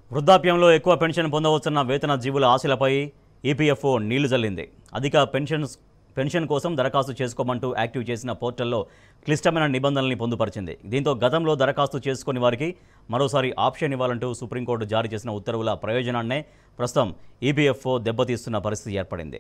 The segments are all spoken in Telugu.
వృద్ధాప్యంలో ఎక్కువ పెన్షన్ పొందవచ్చున్న వేతన జీవుల ఆశలపై ఈపీఎఫ్ఓ నీళ్లు జల్లింది అధిక పెన్షన్ పెన్షన్ కోసం దరఖాస్తు చేసుకోమంటూ యాక్టివ్ చేసిన పోర్టల్లో క్లిష్టమైన నిబంధనల్ని పొందుపరిచింది దీంతో గతంలో దరఖాస్తు చేసుకుని వారికి మరోసారి ఆప్షన్ ఇవ్వాలంటూ సుప్రీంకోర్టు జారీ చేసిన ఉత్తర్వుల ప్రయోజనాన్నే ప్రస్తుతం ఈపీఎఫ్ఓ దెబ్బతీస్తున్న పరిస్థితి ఏర్పడింది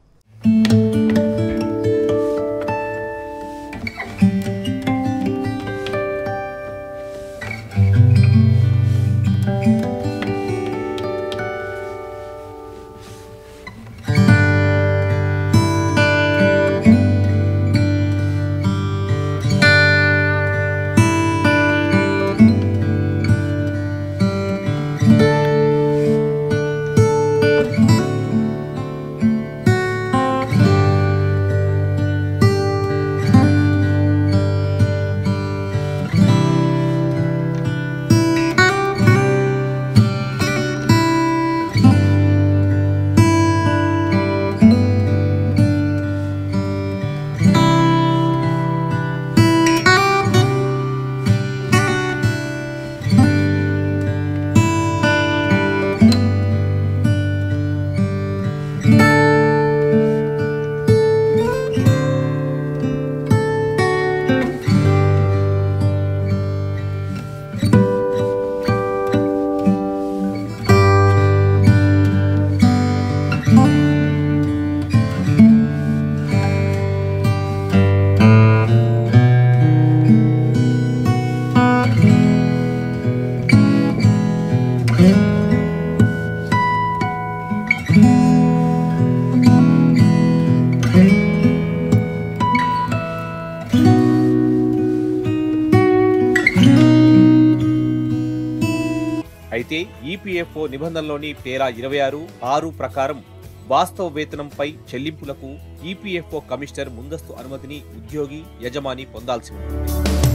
అయితే ఈపీఎఫ్ఓ నిబంధనలోని పేరా ఇరవై ఆరు ఆరు ప్రకారం వాస్తవ వేతనంపై చెల్లింపులకు ఈపీఎఫ్ఓ కమిషనర్ ముందస్తు అనుమతిని ఉద్యోగి యజమాని పొందాల్సి ఉంటుంది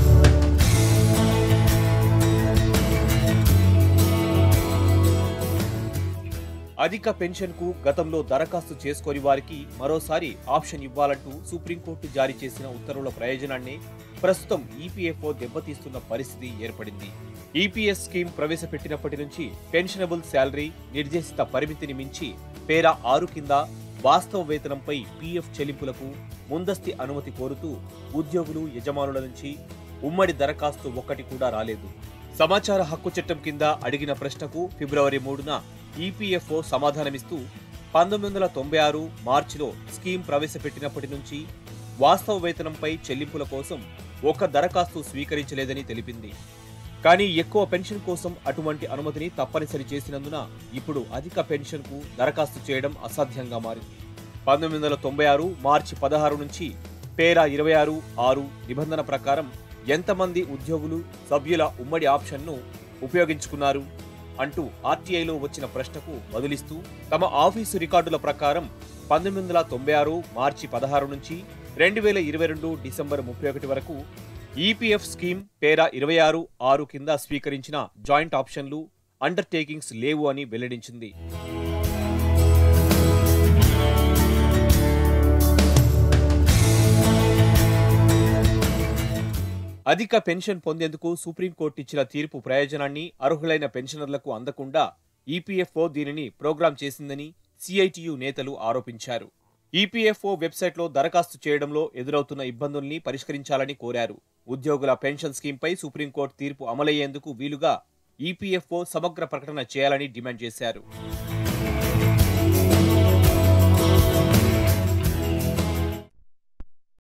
అధిక పెన్షన్కు గతంలో దరఖాస్తు చేసుకోని వారికి మరోసారి ఆప్షన్ ఇవ్వాలంటూ సుప్రీంకోర్టు జారీ చేసిన ఉత్తర్వుల ప్రయోజనాన్ని ప్రస్తుతం ఈపీఎఫ్ఓ దెబ్బతీస్తున్న పరిస్థితి ఏర్పడింది ఈపీఎస్ స్కీమ్ ప్రవేశపెట్టినప్పటి నుంచి పెన్షనబుల్ శాలరీ నిర్దేశిత పరిమితిని మించి పేరా ఆరు కింద వాస్తవ వేతనంపై పీఎఫ్ చెల్లింపులకు ముందస్తి అనుమతి కోరుతూ ఉద్యోగులు యజమానుల నుంచి ఉమ్మడి దరఖాస్తు ఒక్కటి కూడా రాలేదు సమాచార హక్కు చట్టం కింద అడిగిన ప్రశ్నకు ఫిబ్రవరి మూడున ఈపీఎఫ్ఓ సమాధానమిస్తూ పంతొమ్మిది వందల తొంభై ఆరు మార్చిలో స్కీమ్ ప్రవేశపెట్టినప్పటి నుంచి వాస్తవ వేతనంపై చెల్లింపుల కోసం ఒక దరఖాస్తు స్వీకరించలేదని తెలిపింది కానీ ఎక్కువ పెన్షన్ కోసం అటువంటి అనుమతిని తప్పనిసరి చేసినందున ఇప్పుడు అధిక పెన్షన్కు దరఖాస్తు చేయడం అసాధ్యంగా మారింది పంతొమ్మిది వందల తొంభై ఆరు మార్చి పదహారు నుంచి పేరా ఇరవై ఆరు ఆరు నిబంధన ప్రకారం ఎంతమంది ఉద్యోగులు సభ్యుల ఉమ్మడి ఆప్షన్ను ఉపయోగించుకున్నారు అంటూ ఆర్టీఐలో వచ్చిన ప్రశ్నకు బదులిస్తూ తమ ఆఫీసు రికార్డుల ప్రకారం పంతొమ్మిది వందల తొంభై ఆరు మార్చి పదహారు నుంచి రెండు వేల ఇరవై రెండు డిసెంబర్ ముప్పై ఒకటి వరకు ఈపీఎఫ్ స్కీమ్ పేరా ఇరవై ఆరు ఆరు కింద స్వీకరించిన జాయింట్ ఆప్షన్లు అండర్టేకింగ్స్ లేవు అని వెల్లడించింది అధిక పెన్షన్ పొందేందుకు సుప్రీంకోర్టు ఇచ్చిన తీర్పు ప్రయోజనాన్ని అర్హులైన పెన్షనర్లకు అందకుండా ఈపీఎఫ్ఓ దీనిని ప్రోగ్రాం చేసిందని సిఐటియు నేతలు ఆరోపించారు ఈపీఎఫ్ఓ వెబ్సైట్లో దరఖాస్తు చేయడంలో ఎదురవుతున్న ఇబ్బందుల్ని పరిష్కరించాలని కోరారు ఉద్యోగుల పెన్షన్ స్కీమ్పై సుప్రీంకోర్టు తీర్పు అమలయ్యేందుకు వీలుగా ఈపీఎఫ్ఓ సమగ్ర ప్రకటన చేయాలని డిమాండ్ చేశారు